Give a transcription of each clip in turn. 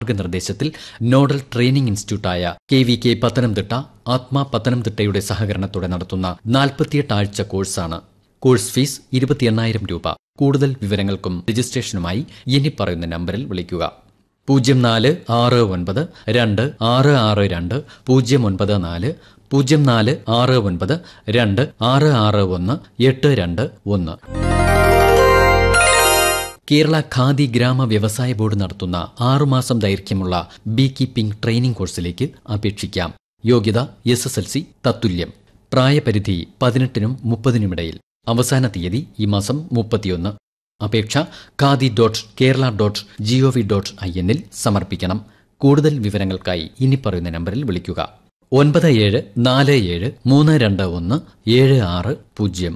മാർഗനിർദ്ദേശത്തിൽ nodal training ഇൻസ്റ്റിറ്റ്യൂട്ടായ K V K Pathanamthitta ATMA പത്തനംതിട്ടയുടെ സഹകരണത്തോടെ നടത്തുന്ന നാൽപ്പത്തിയെട്ട് ആഴ്ച കോഴ്സാണ് കോഴ്സ് ഫീസ് ഇരുപത്തി എണ്ണായിരം രൂപ കൂടുതൽ വിവരങ്ങൾക്കും രജിസ്ട്രേഷനുമായി ഇനി പറയുന്ന നമ്പറിൽ വിളിക്കുക പൂജ്യം നാല് ആറ് ഒൻപത് രണ്ട് ആറ് ആറ് രണ്ട് പൂജ്യം ഒൻപത് നാല് പൂജ്യം നാല് ആറ് ഒൻപത് രണ്ട് ആറ് ആറ് ഒന്ന് എട്ട് രണ്ട് ഒന്ന് കേരള ഖാദി ഗ്രാമ വ്യവസായ ബോർഡ് നടത്തുന്ന ആറുമാസം ദൈർഘ്യമുള്ള ബീ കീപ്പിംഗ് ട്രെയിനിംഗ് കോഴ്സിലേക്ക് അപേക്ഷിക്കാം യോഗ്യത എസ് എസ് എൽ സി തത്തുല്യം പ്രായപരിധി പതിനെട്ടിനും മുപ്പതിനുമിടയിൽ അവസാന തീയതി ഈ മാസം മുപ്പത്തിയൊന്ന് അപേക്ഷ khadi dot Kerala dot G O V dot I എന്നിൽ സമർപ്പിക്കണം കൂടുതൽ വിവരങ്ങൾക്കായി ഇനി പറയുന്ന നമ്പറിൽ വിളിക്കുക ഒൻപത് ഏഴ് നാല് ഏഴ് മൂന്ന് രണ്ട് ഒന്ന് ഏഴ് ആറ് പൂജ്യം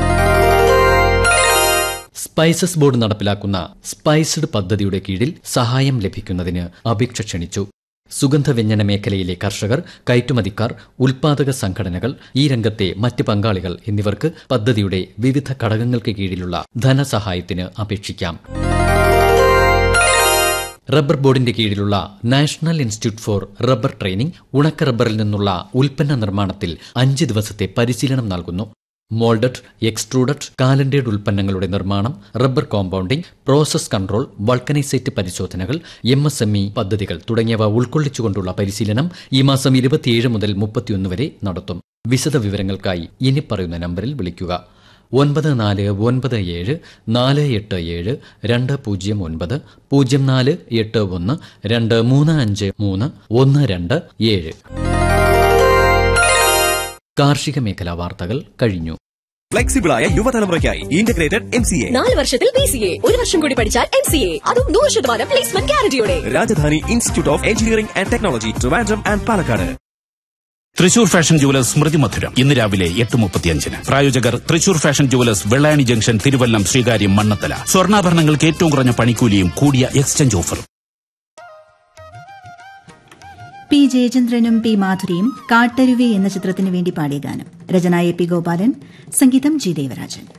സ്പൈസസ് ബോർഡ് നടപ്പിലാക്കുന്ന സ്പൈസ്ഡ് പദ്ധതിയുടെ കീഴിൽ സഹായം ലഭിക്കുന്നതിന് അപേക്ഷ ക്ഷണിച്ചു സുഗന്ധവ്യഞ്ജന മേഖലയിലെ കർഷകർ കയറ്റുമതിക്കാർ ഉൽപാദക സംഘടനകൾ ഈ രംഗത്തെ മറ്റ് പങ്കാളികൾ എന്നിവർക്ക് പദ്ധതിയുടെ വിവിധ ഘടകങ്ങൾക്ക് കീഴിലുള്ള ധനസഹായത്തിന് അപേക്ഷിക്കാം റബ്ബർ ബോർഡിന്റെ കീഴിലുള്ള national institute for rubber training ഉണക്ക റബ്ബറിൽ നിന്നുള്ള ഉൽപ്പന്ന നിർമ്മാണത്തിൽ അഞ്ച് ദിവസത്തെ പരിശീലനം നൽകുന്നു മോൾഡഡ് എക്സ്ട്രൂഡഡ് കാലൻഡേഡ് ഉൽപ്പന്നങ്ങളുടെ നിർമ്മാണം rubber compounding process control vulcanisate പരിശോധനകൾ എം എസ് എം ഇ പദ്ധതികൾ തുടങ്ങിയവ ഉൾക്കൊള്ളിച്ചുകൊണ്ടുള്ള പരിശീലനം ഈ മാസം ഇരുപത്തിയേഴ് മുതൽ മുപ്പത്തിയൊന്ന് വരെ നടത്തും വിശദ വിവരങ്ങൾക്കായി ഇനി പറയുന്ന നമ്പറിൽ വിളിക്കുക ഒൻപത് നാല് ഒൻപത് ഏഴ് നാല് എട്ട് ഏഴ് രണ്ട് പൂജ്യം ഒൻപത് പൂജ്യം നാല് എട്ട് ഒന്ന് രണ്ട് മൂന്ന് അഞ്ച് മൂന്ന് ഒന്ന് രണ്ട് ഏഴ് കാർഷിക മേഖലാ വാർത്തകൾ കഴിഞ്ഞു ഫ്ലെക്സിബിളായ യുവതലമുറയ്ക്കായി ഇന്റഗ്രേറ്റഡ് എം സി എ നാല് വർഷത്തിൽ ബി സി എ ഒരു വർഷം കൂടി പഠിച്ചാൽ എം സി എ അതും നൂറ് ശതമാനം പ്ലേസ്മെന്റ് ഗ്യാരണ്ടിയോടെ Rajadhani institute of engineering and technology Trivandrum and Palakkad Thrissur fashion jewellers സ്മൃതി മധുരം ഇന്ന് രാവിലെ എട്ട് മുപ്പത്തിയഞ്ചിന് പ്രായോജകർ Thrissur fashion jewellers Vellayani junction Thiruvallam Sreekaryam Mannathala സ്വർണ്ണാഭരണങ്ങൾക്ക് ഏറ്റവും കുറഞ്ഞ പണിക്കൂലിയും കൂടിയ എക്സ്ചേഞ്ച് ഓഫറും പി ജയചന്ദ്രനും പി മാധുരിയും കാട്ടരുവി എന്ന ചിത്രത്തിനു വേണ്ടി പാടിയ ഗാനം രചന എ പി ഗോപാലൻ സംഗീതം ജി ദേവരാജൻ